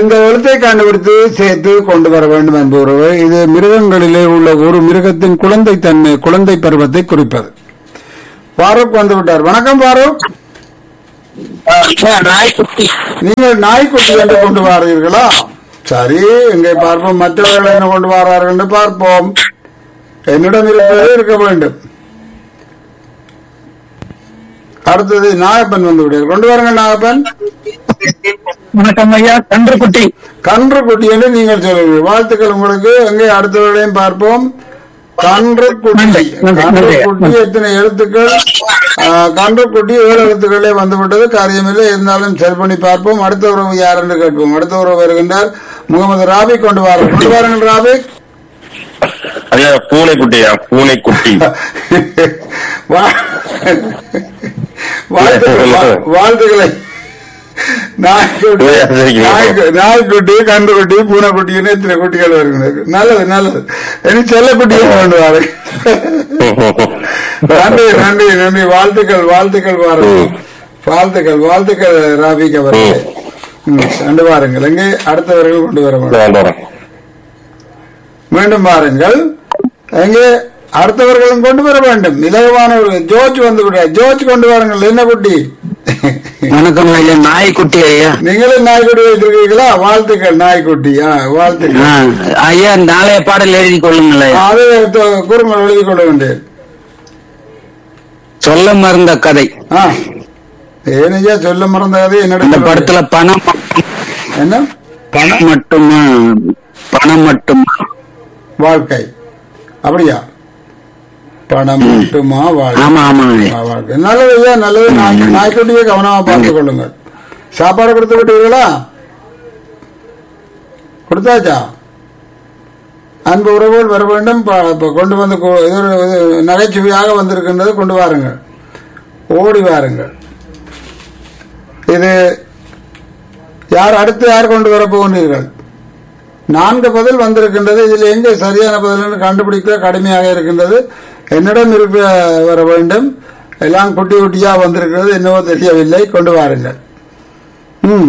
இந்த எழுத்தை கண்டுபிடித்து சேர்த்து கொண்டு வர வேண்டும் என்பவர்கள் இது மிருகங்களிலே உள்ள ஒரு மிருகத்தின் குழந்தை தன்மை குழந்தை பருவத்தை குறிப்பது ஃபாரூக் வந்து விட்டார் வணக்கம் ஃபாரூக் நாய்க்குட்டி நீங்கள் நாய்க்குட்டி என்று கொண்டு வாரீர்களா சரி இங்கே பார்ப்போம் மற்றவர்கள் என்ன கொண்டு வரார்கள் என்று பார்ப்போம் என்னிடம் இருப்பது இருக்க வேண்டும் அடுத்தது நாகப்பன் வந்து விடுவார் கொண்டு வாருங்க நாகப்பன் வணக்கம் ஐயா கன்றுக்குட்டி கன்று குட்டி என்று நீங்கள் சொல்லுங்கள் வாழ்த்துக்கள் உங்களுக்கு எங்கே அடுத்தவர்களையும் பார்ப்போம் கன்று குட்டி நன்றி, நன்றி, கன்று நன்றி. குட்டி எத்தனை எழுத்துக்கள் ஆ, கன்று குட்டி ஏழு எழுத்துக்களே வந்துவிட்டது காரியமில்லை இருந்தாலும் சரி பண்ணி பார்ப்போம் அடுத்த உறவு யார் என்று கேட்போம் அடுத்த உறவு வருகின்றார் முகமது ராபிக் கொண்டு வாருங்கள் கொண்டு வாருங்கள் ராபிக் ஐயா பூனைக்குட்டியா பூனைக்குட்டி வா- வாழ்த்துக்கள் வாழ்த்துக்களை நாய்க்குட்டி நாய்க்கு- நாய்க்குட்டி கன்றுக்குட்டி பூனைக்குட்டின்னு எத்தனை குட்டிகள் வருகிறது நல்லது நல்லது இனி செல்லக்குட்டியை கொண்டு வாரு நன்றி நன்றி நன்றி வாழ்த்துக்கள் வாழ்த்துக்கள் பாருங்கள் வாழ்த்துக்கள் வாழ்த்துக்கள் ராபிக் அவர்களே ம், கொண்டு வாருங்கள் எங்கே அடுத்தவர்கள் கொண்டு வர வேண்டும் வேண்டாம் மீண்டும் பாருங்கள் எங்கே அடுத்தவர்களும் கொண்டு வர வேண்டும் இலகுவானவர்கள் ஜோர்ஜ் வந்து விட்டார் ஜோர்ஜ் கொண்டு வாருங்கள் என்ன குட்டி வணக்கம் ஐயா நாய்க்குட்டி ஐயா நீங்களும் நாய்க்குட்டி வைத்திருக்கீங்களா வாழ்த்துக்கள் நாய்க்குட்டி ஆ, வாழ்த்துக்கள் ஆ, ஐயா நாளைய பாடல் எழுதி கொள்ளுங்கள் ஐயா அதை குறுமல் எழுதி கொள்ள வேண்டியது சொல்ல மறந்த கதை ஆ ஏனையா சொல்ல மறந்த கதை இந்த என்னிடம் படத்துல பணம் என்ன பணம் மட்டுமா பணம் மட்டுமா வாழ்க்கை அப்படியா பணம் மட்டுமா வாழ்க்கை ஆமா ஆமா ஐயா. ஆ, வாழ்க்கை நல்லது ஐயா நல்லது நாய்- நாய்க்குட்டியை கவனமா பார்த்துக் கொள்ளுங்கள் சாப்பாடு கொடுத்து விட்டீர்களா கொடுத்தாச்சா அன்பு உறவுகள் வர வேண்டும் ப- ப- கொண்டு வந்து கொ- இது ஒரு இது நகைச்சுவையாக வந்திருக்கின்றது கொண்டு வாருங்கள் ஓடி வாருங்கள் இது யார் அடுத்து யார் கொண்டு வர போகின்றீர்கள் நான்கு பதில் வந்திருக்கின்றது இதில் எங்கே சரியான பதில் என்று கண்டுபிடிக்க கடுமையாக இருக்கின்றது என்னிடம் இருக்க வர வேண்டும் எல்லாம் குட்டி குட்டியா வந்திருக்கிறது என்னவோ தெரியவில்லை கொண்டு வாருங்கள் ம்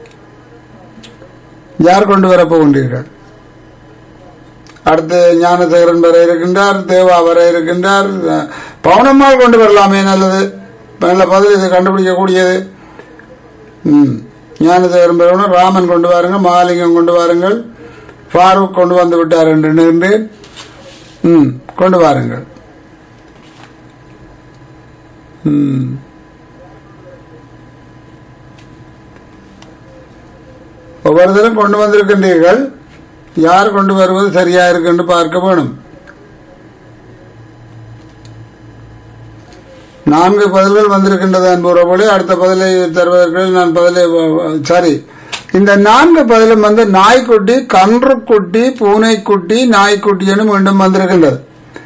யார் கொண்டு வர போகின்றீர்கள் அடுத்து ஞானசேகரன் வர இருக்கின்றார் தேவா வர இருக்கின்றார் அஹ், பவுனம்மாள் கொண்டு வரலாமே நல்லது நல்ல பதில் இது கண்டுபிடிக்கக்கூடியது ம் ஞானசேகரன் பெறணும் ராமன் கொண்டு வாருங்கள் மகாலிங்கம் கொண்டு வாருங்கள் ஃபாரூக் கொண்டு வந்து விட்டார் என்று நின்றேன் ம் கொண்டு வாருங்கள் ம் ஒவ்வொருத்தரும் கொண்டு வந்திருக்கின்றீர்கள் யார் கொண்டு வருவது சரியா இருக்கு என்று பார்க்க வேணும் நான்கு பதில்கள் வந்திருக்கின்றது அன்புறவுகளே அடுத்த பதிலை தருவதற்கு நான் பதிலை சரி இந்த நான்கு பதிலும் வந்து நாய்க்குட்டி கன்றுக்குட்டி பூனைக்குட்டி நாய்க்குட்டி என மீண்டும் வந்திருக்கின்றது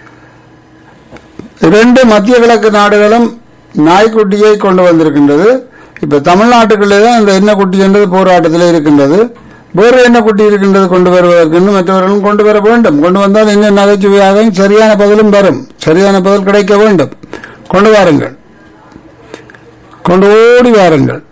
இரண்டு மத்திய கிழக்கு நாடுகளும் நாய்க்குட்டியை கொண்டு வந்திருக்கின்றது இப்ப தமிழ்நாட்டுக்குள்ளே தான் இந்த என்ன குட்டி என்றது போராட்டத்தில் இருக்கின்றது வேறு என்ன குட்டி இருக்கின்றது கொண்டு வருவதற்கு மற்றவர்களும் கொண்டு வர வேண்டும் கொண்டு வந்தால் இன்னும் நகைச்சுவையாக சரியான பதிலும் வரும் சரியான பதில் கிடைக்க வேண்டும் கொண்டு வாருங்கள் கொண்டு ஓடி வாருங்கள்